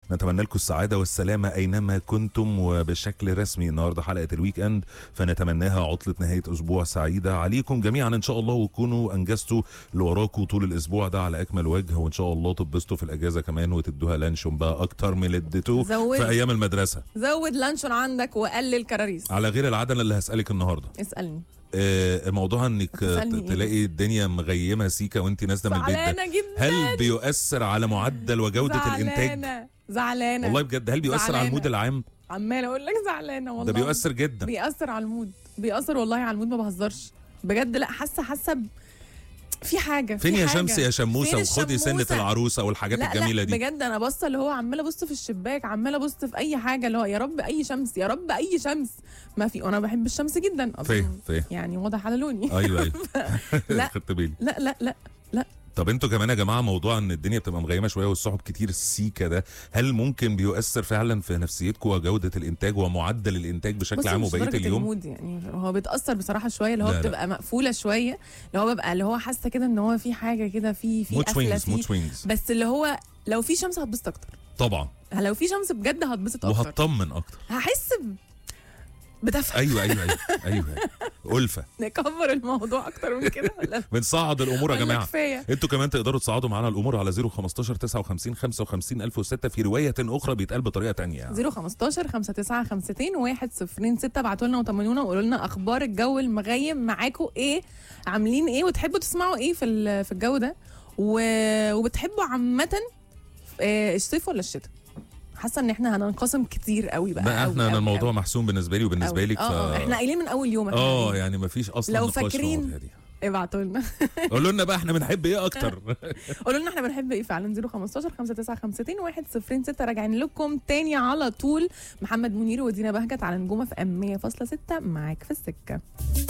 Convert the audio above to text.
نتمنى لكم السعاده والسلامه اينما كنتم وبشكل رسمي النهارده حلقه الويك اند فنتمناها عطله نهايه اسبوع سعيده عليكم جميعا ان شاء الله وتكونوا انجزتوا اللي وراكم طول الاسبوع ده على اكمل وجه وان شاء الله تتبسطوا في الاجازه كمان وتدوها لانشون بقى اكتر من اللي اديتوه زود. في ايام المدرسه زود لانشون عندك وقلل كراريس على غير العاده أنا اللي هسالك النهارده اسالني آه، موضوع انك هتسألني ت- إيه؟ تلاقي الدنيا مغيمه سيكا وانت نازله من البيت ده زعلانه جدا هل بيؤثر على معدل وجوده الانتاج زعلانه زعلانه والله بجد هل بيؤثر على زعلانة. المود العام عماله اقول لك زعلانه والله ده بيؤثر جدا بيأثر على المود بيأثر والله على المود ما بهزرش بجد لا حاسه حاسه ب... في حاجه في فين يا حاجة. شمس يا شموسه فين وخدي سنه الشموسة؟ العروسه والحاجات لا الجميله لا دي بجد انا باصه اللي هو عماله ابص في الشباك عماله ابص في اي حاجه اللي هو يا رب اي شمس يا رب اي شمس ما في وانا بحب الشمس جدا أصلاً. فاهم فاهم يعني واضح على لوني ايوه ايوه لا. خدت بالي لا لا لا لا طب انتوا كمان يا جماعه موضوع ان الدنيا بتبقى مغيمه شويه والسحب كتير السيكا ده هل ممكن بيؤثر فعلا في نفسيتكم وجوده الانتاج ومعدل الانتاج بشكل بص عام مش وبقيه درجة اليوم المود يعني هو بيتاثر بصراحه شويه اللي هو لا، لا. بتبقى مقفوله شويه اللي هو ببقى اللي هو حاسه كده ان هو في حاجه كده في في مود قفله سوينجز مود في سوينجز بس اللي هو لو في شمس هتبسط اكتر طبعا لو في شمس بجد هتبسط اكتر وهطمن اكتر هحس ب... بدفء ايوه ايوه ايوه ايوه الفه نكبر الموضوع اكتر من كده ولا بنصعد الامور يا ولا جماعه كفايه انتوا كمان تقدروا تصعدوا معانا الامور على 015 59 55 1006 في روايه اخرى بيتقال بطريقه تانية يعني. 015 59 52 106 ابعتوا لنا وطمنونا وقولوا لنا اخبار الجو المغيم معاكم ايه عاملين ايه وتحبوا تسمعوا ايه في ال- في الجو ده و... وبتحبوا عامه آه، الصيف ولا الشتاء حاسه ان احنا هننقسم كتير قوي بقى بقى أوي احنا أوي انا الموضوع أوي. محسوم بالنسبه لي وبالنسبه أوي. لك ف... اه آه، احنا قايلين من اول يوم احنا اه قايلين. يعني مفيش اصلا لو نقاش في فاكرين- المواضيع دي ابعتوا لنا قولوا لنا بقى احنا بنحب ايه اكتر قولوا لنا احنا بنحب ايه فعلا 015 59 106 راجعين لكم تاني على طول محمد منير ودينا بهجت على نجومه في ام 100.6 معاك في السكه